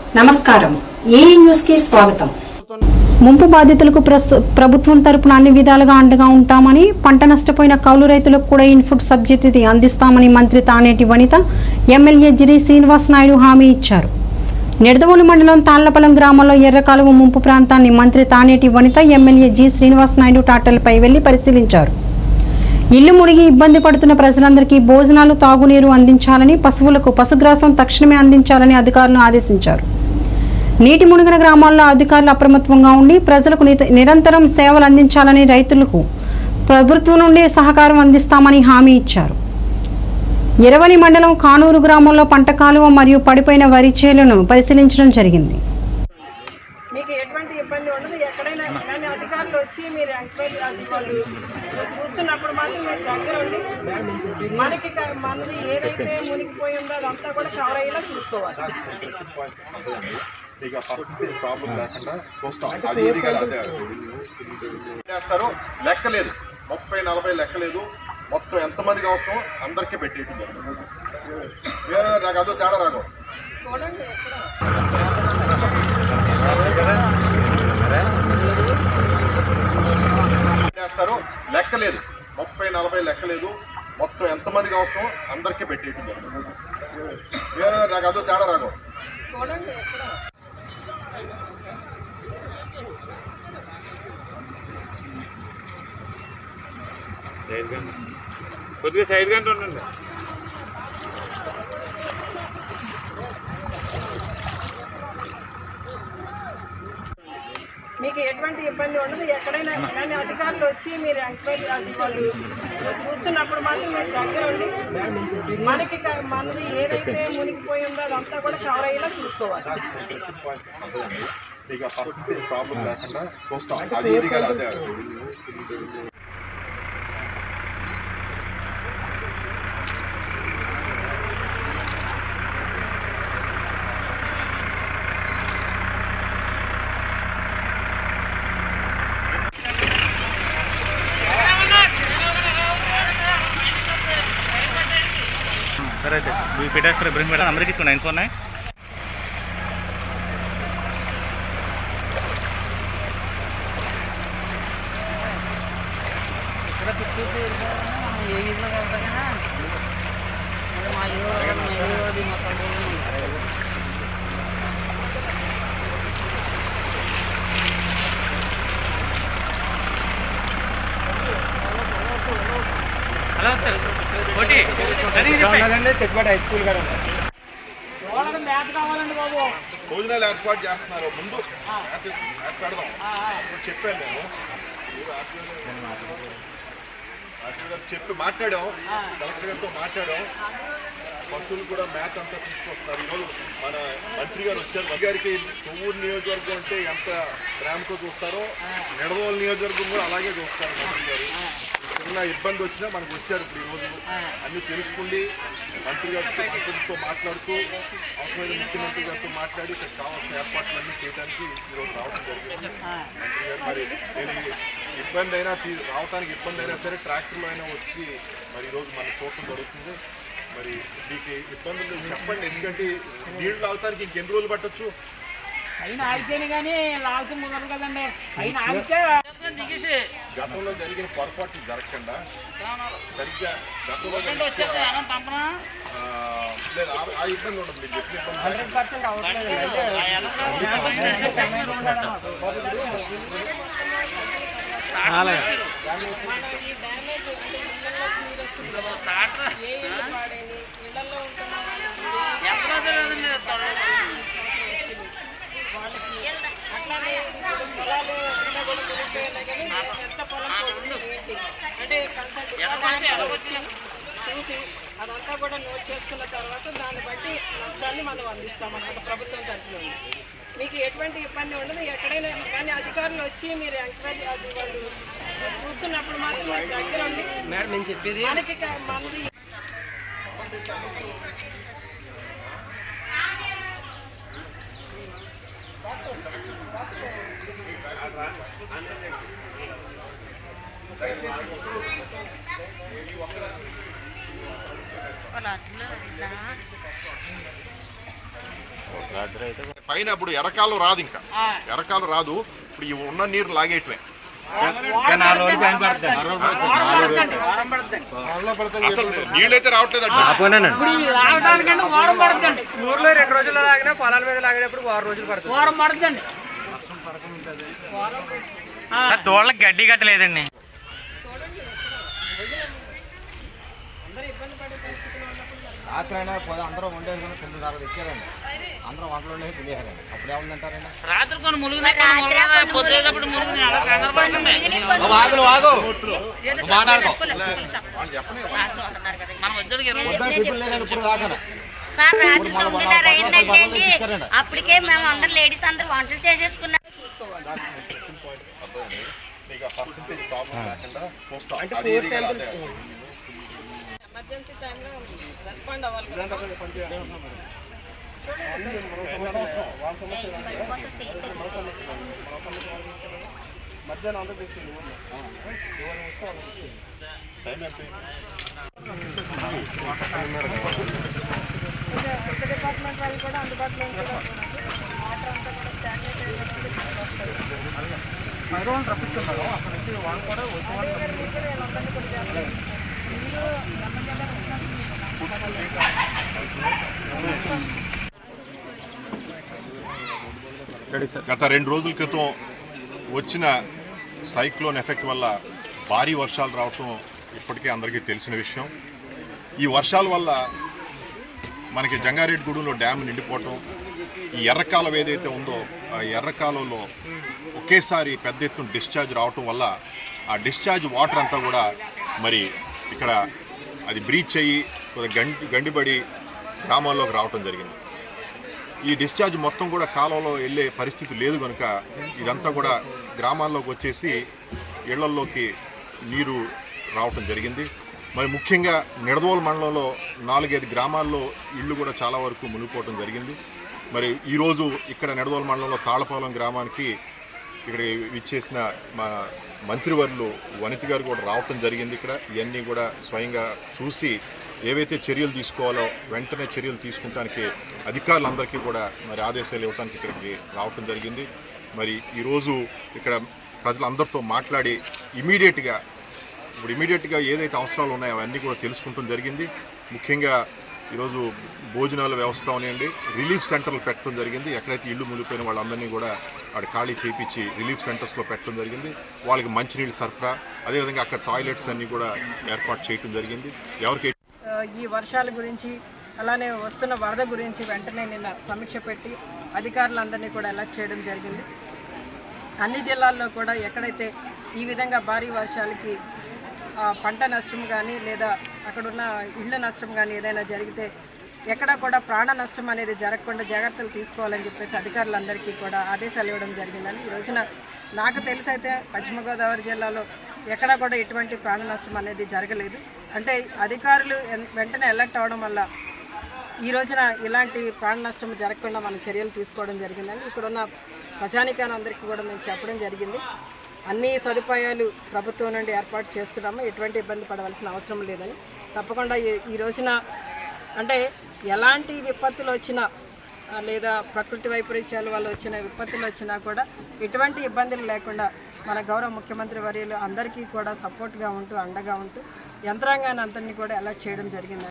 నమస్కారం ఏ న్యూస్ కి స్వాగతం ముంపు బాధితులకు ప్రస్తు- ప్రభుత్వం తరపున అన్ని విధాలుగా అండగా ఉంటామని పంట నష్టపోయిన కౌలు రైతులకు కూడా ఇన్పుట్ సబ్సిడీ అందిస్తామని మంత్రి తానేటి వనిత ఎమ్మెల్యే జిరి శ్రీనివాస్ నాయుడు హామీ ఇచ్చారు నిడదవోలు మండలం తాళ్లపల్లం గ్రామంలో ఎర్రకాలువ ముంపు ప్రాంతాన్ని మంత్రి తానేటి వనిత ఎమ్మెల్యే జి శ్రీనివాస్ నాయుడు టాటర్లపై వెళ్లి పరిశీలించారు ఇల్లు మునిగి ఇబ్బంది పడుతున్న ప్రజలందరికీ భోజనాలు తాగునీరు అందించాలని పశువులకు పశుగ్రాసం తక్షణమే అందించాలని అధికారులను ఆదేశించారు నీటి మునిగిన గ్రామాల్లో అధికారులు అప్రమత్తంగా ఉండి ప్రజలకు నిత- నిరంతరం సేవలు అందించాలని రైతులకు ప్రభుత్వం నుండి సహకారం అందిస్తామని హామీ ఇచ్చారు ఇరవలి మండలం కానూరు గ్రామంలో పంట కాలువ మరియు పడిపోయిన వరి చేలను పరిశీలించడం జరిగింది మీకు ఎటువంటి ఇబ్బంది ఉండదు ఎక్కడైనా కానీ అధికారులు వచ్చి మీరు ఎంక్వైరీ అది వాళ్ళు చూస్తున్నప్పుడు మాత్రం మీరు దగ్గర ఉండి మనకి క- మనది ఏదైతే మునిగిపోయి ఉందో అదంతా కూడా కవర్ అయ్యేలా చూసుకోవాలి మీకు ఆ పర్సెంటేజ్ ప్రాబ్లం లేకుండా చూస్తాం అది ఏది కాదు అదే చేస్తారు లెక్క లేదు ముప్పై నలభై లెక్క లేదు మొత్తం ఎంతమందికి అవసరం అందరికీ పెట్టేయటం జరుగుతుంది. వేరే నాకు అదో తేడా రాదు చూడండి ఎక్కడ చేస్తారు లెక్క లేదు ముప్పై నలభై లెక్క లేదు మొత్తం ఎంతమందికి అవసరం అందరికీ పెట్టేయటం జరుగుతుంది. వేరే నాకు అదో తేడా రాదు చూడండి ఎక్కడ కొద్దిగా సైడ్ గంట ఉండండి మీకు ఎటువంటి ఇబ్బంది ఉండదు ఎక్కడైనా కానీ అధికారులు వచ్చి మీరు ఎంక్వైరీ అది వాళ్ళు చూస్తున్నప్పుడు మాత్రం మీరు దగ్గర ఉండి మనకి క- మనది ఏదైతే మునిగిపోయి ఉందో అదంతా కూడా కవర్ అయ్యేలా చూసుకోవాలి మీకు ఆ పర్సెంటేజ్ ప్రాబ్లం లేకుండా చూస్తాం అది ఏది కాదు అదే సరే అయితే మీరు పెట్టేస్తారు బ్రింగ్ పెట్టాను అందరికి ఇచ్చుకో nine four nine hello sir ఒకటి చెట్పాటి హై స్కూల్ గారు వాళ్ళకి మ్యాథ్ కావాలండి బాబు భోజనాలు ఏర్పాటు చేస్తున్నారు ముందు మ్యాథ్ మ్యాథ్ పెడదాం ఇప్పుడు చెప్పాను నేను మీరు ఆర్టీఓ ఆర్టీఓ గారు చెప్పి మాట్లాడాం కలెక్టర్ గారితో మాట్లాడాం పశువులు కూడా మ్యాథ్ అంతా తీసుకొస్తున్నారు ఈరోజు మన మంత్రి గారు వచ్చారు మంత్రి గారికి కొవ్వూరు నియోజకవర్గం అంటే ఎంత ప్రేమతో చూస్తారో నిడదవోలు నియోజకవర్గం కూడా అలాగే చూస్తారు మంత్రి గారు చిన్న ఇబ్బంది వచ్చినా మనకు వచ్చారు ఇప్పుడు ఈరోజు అన్ని తెలుసుకుండి మంత్రి గారితో మంత్రితో మాట్లాడుతూ అవసరమైన ముఖ్యమంత్రి గారితో మాట్లాడి ఇక్కడ కావాల్సిన ఏర్పాట్లన్నీ చేయడానికి ఈరోజు రావడం జరిగింది మంత్రి గారు మరి నేను ఈ ఇబ్బంది అయినా తీ- రావడానికి ఇబ్బంది అయినా సరే ట్రాక్టర్లో అయినా వచ్చి మరి ఈరోజు మనం చూడటం జరుగుతుంది మరి మీకు ఇబ్బందులు చెప్పండి ఎందుకంటే నీళ్లు తాగడానికి ఇంకెన్ని రోజులు పట్టొచ్చు అయినా ఆగితేనే కానీ లాగితే ముదరదు కదండి అయినా ఆగితే గతంలో జరిగిన పొరపాట్లు జరగకుండా సరిగ్గా గతంలో జరిగిన, ఆ, లేదు ఆ- ఆ ఇబ్బంది ఉండదు మీరు చెప్పిన ఇబ్బంది లేదు. ఏ ఇల్లు పాడైంది ఇళ్లలో ఉంటున్న వాళ్ళకి అట్లానే ఇప్పుడు పొలాలు ఉన్నా కూడా మునిగిపోయినా కానీ ఎంత పొలం పోతుంది ఏంటి అంటే కన్సల్ట్ డిపార్ట్మెంట్ వచ్చి చూసి అదంతా కూడా నోట్ చేసుకున్న తర్వాత దాన్ని బట్టి నష్టాన్ని మనం అందిస్తామన్నమాట ప్రభుత్వం తరఫున మీకు ఎటువంటి ఇబ్బంది ఉండదు ఎక్కడైనా కానీ అధికారులు వచ్చి మీరు ఎంక్వైరీ అది వాళ్ళు చూస్తున్నప్పుడు మాత్రం మీరు దగ్గర ఉండి మనకి క- మనది పైన ఇప్పుడు ఎరకాలం రాదు ఇంకా ఎరకాలం రాదు ఇప్పుడు ఈ ఉన్న నీరు లాగేయటమే నాలుగు రోజులు టైం పడుతుంది వారం పడుతుంది అసలు నీళ్ళైతే రావట్లేదు ఇప్పుడు ఈ రావడానికంటే వారం పడుతుంది ఊర్లో రెండు రోజులు లాగినా పొలాల మీద లాగేటప్పుడు వారం రోజులు పడుతుంది వారం పడుతుంది తోళ్ళకి గడ్డి కట్టలేదండి రాత్రైనా పోతే అందరూ వండేసుకుని తొమ్మిది తర్వాత ఇచ్చారండి అందరూ వంటలు వండేసి తినేసారండి అప్పుడు ఏముందంటారండి రాత్రి కొన్ని ములుగునే కొన్ని ములుగునే పొద్దుటప్పుడు ములుగునే అలా కంగారు పడుతుంది వాగులు వాగు మాట్లాడుకో మనం వద్దుడికి ఇరవై ఇప్పుడు లేదండి ఇప్పుడు దాకా సార్ రాత్రి తొమ్మిదిన్నర అయిందంటే అండి అప్పటికే మేము అందరు లేడీస్ అందరు వంటలు చేసేసుకున్నాం నీకు ఆ పర్సంటేజ్ ప్రాబ్లం లేకుండా చూస్తాం అది ఇది కదా, అదే. ఎమర్జెన్సీ టైంలో రెస్పాండ్ అవ్వాలి కదా. టైం ఎంత డిపార్ట్మెంట్ వాళ్ళు కూడా అందుబాటులో ఉంటున్నారు వాటర్ అంతా కూడా స్టాగ్నేట్ అయినప్పుడు గత రెండు రోజుల క్రితం వచ్చిన సైక్లోన్ ఎఫెక్ట్ వల్ల భారీ వర్షాలు రావటం ఇప్పటికే అందరికీ తెలిసిన విషయం ఈ వర్షాల వల్ల మనకి జంగారెడ్డిగూడెంలో డ్యామ్ నిండిపోవటం ఈ ఎర్రకాలం ఏదైతే ఉందో ఆ ఎర్రకాలంలో ఒకేసారి పెద్ద ఎత్తున డిశ్చార్జ్ రావటం వల్ల ఆ డిశ్చార్జ్ వాటర్ అంతా కూడా మరి ఇక్కడ అది బ్రీచ్ అయ్యి కొద్దిగా గండి గండిబడి గ్రామాల్లోకి రావటం జరిగింది ఈ డిశ్చార్జ్ మొత్తం కూడా కాలంలో వెళ్ళే పరిస్థితి లేదు కనుక ఇదంతా కూడా గ్రామాల్లోకి వచ్చేసి ఇళ్లల్లోకి నీరు రావటం జరిగింది మరి ముఖ్యంగా నిడదవోలు మండలంలో నాలుగైదు గ్రామాల్లో ఇళ్ళు కూడా చాలా వరకు మునిగిపోవటం జరిగింది మరి ఈరోజు ఇక్కడ నిడదవోలు మండలంలో తాళపాలెం గ్రామానికి ఇక్కడ విచ్చేసిన మా మంత్రివర్యులు వనిత గారు కూడా రావటం జరిగింది ఇక్కడ ఇవన్నీ కూడా స్వయంగా చూసి ఏవైతే చర్యలు తీసుకోవాలో వెంటనే చర్యలు తీసుకుంటానికి అధికారులందరికీ కూడా మరి ఆదేశాలు ఇవ్వడానికి ఇక్కడికి రావటం జరిగింది మరి ఈరోజు ఇక్కడ ప్రజలందరితో మాట్లాడి ఇమీడియట్గా ఇప్పుడు ఇమీడియట్గా ఏదైతే అవసరాలు ఉన్నాయో అవన్నీ కూడా తెలుసుకుంటాం జరిగింది ముఖ్యంగా ఈరోజు భోజనాల వ్యవస్థ ఉన్నాయండి రిలీఫ్ సెంటర్లు పెట్టడం జరిగింది ఎక్కడైతే ఇల్లు మునిగిపోయిన వాళ్ళందరినీ కూడా అక్కడ ఖాళీ చేయించి రిలీఫ్ సెంటర్స్లో పెట్టడం జరిగింది వాళ్ళకి మంచినీళ్ళు సరఫరా అదేవిధంగా అక్కడ టాయిలెట్స్ అన్నీ కూడా ఏర్పాటు చేయడం జరిగింది ఎవరికి ఆ, ఈ వర్షాల గురించి అలానే వస్తున్న వరద గురించి వెంటనే నిన్న సమీక్ష పెట్టి అధికారులందరినీ కూడా అలర్ట్ చేయడం జరిగింది అన్ని జిల్లాల్లో కూడా ఎక్కడైతే ఈ విధంగా భారీ వర్షాలకి ఆ, పంట నష్టం కానీ లేదా అక్కడున్న ఇళ్ళ నష్టం కానీ ఏదైనా జరిగితే ఎక్కడ కూడా ప్రాణ నష్టం అనేది జరగకుండా జాగ్రత్తలు తీసుకోవాలని చెప్పేసి అధికారులందరికీ కూడా ఆదేశాలు ఇవ్వడం జరిగిందని ఈ రోజున నాకు తెలిసి అయితే పశ్చిమ గోదావరి జిల్లాలో ఎక్కడా కూడా ఎటువంటి ప్రాణ నష్టం అనేది జరగలేదు అంటే అధికారులు ఎన్- వెంటనే అలర్ట్ అవడం వల్ల ఈ రోజున ఇలాంటి ప్రాణ నష్టం జరగకుండా మనం చర్యలు తీసుకోవడం జరిగిందండి ఇక్కడున్న ప్రజానికానందరికీ కూడా మేము చెప్పడం జరిగింది అన్ని సదుపాయాలు ప్రభుత్వం నుండి ఏర్పాటు చేస్తున్నాము ఎటువంటి ఇబ్బంది పడవలసిన అవసరం లేదని తప్పకుండా ఈ- ఈ రోజున అంటే ఎలాంటి విపత్తులు వచ్చినా ఆ, లేదా ప్రకృతి వైపరీత్యాల వల్ల వచ్చిన విపత్తులు వచ్చినా కూడా ఎటువంటి ఇబ్బందులు లేకుండా మన గౌరవ ముఖ్యమంత్రి వర్యులు అందరికీ కూడా సపోర్ట్గా ఉంటూ అండగా ఉంటూ యంత్రాంగాన్ని అందరినీ కూడా అలర్ట్ చేయడం జరిగింది